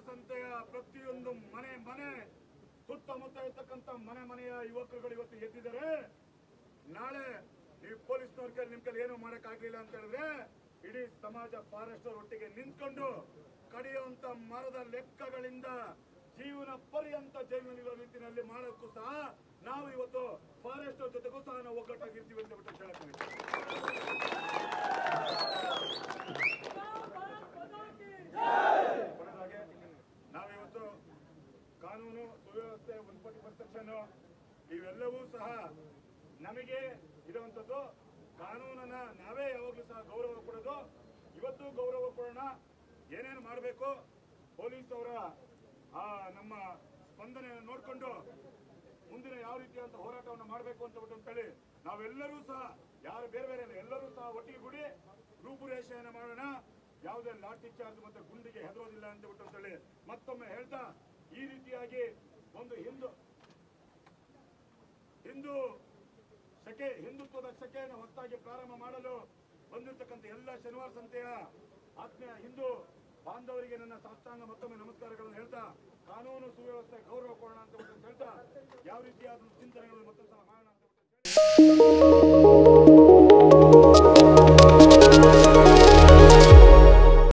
ಸಂತೆಯ ಪ್ರತಿಯೊಂದು ಮನೆ ಮನೆ ಸುತ್ತಮುತ್ತ ಇರ್ತಕ್ಕಂಥ ಮನೆ ಮನೆಯ ಯುವಕರುಗಳು ಇವತ್ತು ಎದ್ದಿದ್ದಾರೆ ನಾಳೆ ನೀವು ಪೊಲೀಸ್ನವ್ರ ಕೈಲಿ ನಿಮ್ ಕೈಲಿ ಏನು ಮಾಡಕ್ ಆಗ್ಲಿಲ್ಲ ಅಂತ ಹೇಳಿದ್ರೆ ಇಡೀ ಸಮಾಜ ಫಾರೆಸ್ಟ್ ಒಟ್ಟಿಗೆ ನಿಂತ್ಕೊಂಡು ಕಡಿಯುವಂತ ಮರದ ಲೆಕ್ಕಗಳಿಂದ ಜೀವನ ಪರ್ಯಂತ ಜೈಲಿನಲ್ಲಿರೋ ರೀತಿಯಲ್ಲಿ ಮಾಡೋಕ್ಕೂ ಸಹ ನಾವು ಇವತ್ತು ಫಾರೆಸ್ಟ್ ಜೊತೆಗೂ ಸಹ ನಾವು ಒಗ್ಗಟ್ಟಾಗಿರ್ತೀವಿ ಅಂತ ಬಿಟ್ಟು ಹೇಳಕ್ ಬಯಸ್ತೀನಿ. ಕೊನೆಯದಾಗಿ ನಾವಿವತ್ತು ಕಾನೂನು ಸುವ್ಯವಸ್ಥೆ ಮುನ್ಸಿಪಾಲಿಟಿ ಪ್ರೊಟೆಕ್ಷನ್ ಇವೆಲ್ಲವೂ ಸಹ ನಮಗೆ ಇರುವಂತದ್ದು ಕಾನೂನನ್ನ ನಾವೇ ಯಾವಾಗಲೂ ಸಹ ಗೌರವ ಕೊಡೋದು ಇವತ್ತು ಗೌರವ ಕೊಡೋಣ ಏನೇನು ಮಾಡಬೇಕು ಪೊಲೀಸ್ ಅವರ ಆ ನಮ್ಮ ಸ್ಪಂದನೆಯನ್ನು ನೋಡಿಕೊಂಡು ಮುಂದಿನ ಯಾವ ರೀತಿಯಾದಂತ ಹೋರಾಟವನ್ನು ಮಾಡಬೇಕು ಅಂತ ಬಿಟ್ಟು ಅಂತೇಳಿ ನಾವೆಲ್ಲರೂ ಸಹ ಯಾರು ಬೇರೆ ಬೇರೆ ಇಲ್ಲ, ಎಲ್ಲರೂ ಸಹ ಒಟ್ಟಿಗೆ ಕೂಡಿ ರೂಪುರೇಷೆಯನ್ನು ಮಾಡೋಣ ಯಾವುದೇ ಲಾಠಿ ಚಾರ್ಜ್ ಮತ್ತೆ ಗುಂಡಿಗೆ ಹೆದರೋದಿಲ್ಲ ಅಂತ ಬಿಟ್ಟು ಅಂತೇಳಿ ಮತ್ತೊಮ್ಮೆ ಹೇಳ್ತಾ ಈ ರೀತಿಯಾಗಿ ಒಂದು ಹಿಂದೂ ಹಿಂದೂ ಶಕೆ ಹಿಂದುತ್ವದ ಶಕೆಯನ್ನು ಹೊಸದಾಗಿ ಪ್ರಾರಂಭ ಮಾಡಲು ಬಂದಿರತಕ್ಕಂಥ ಎಲ್ಲ ಶನಿವಾರ ಸಂತೆಯ ಆತ್ಮೀಯ ಹಿಂದೂ ಬಾಂಧವರಿಗೆ ನನ್ನ ಸಾಷ್ಟಾಂಗ ಮತ್ತೊಮ್ಮೆ ನಮಸ್ಕಾರಗಳನ್ನು ಹೇಳ್ತಾ ಕಾನೂನು ಸುವ್ಯವಸ್ಥೆ ಗೌರವ ಕೊಡೋಣ ಅಂತ ಬಿಟ್ಟು ಹೇಳ್ತಾ ಯಾವ ರೀತಿಯಾದ ಚಿಂತನೆಗಳು ಮತ್ತೊಂದು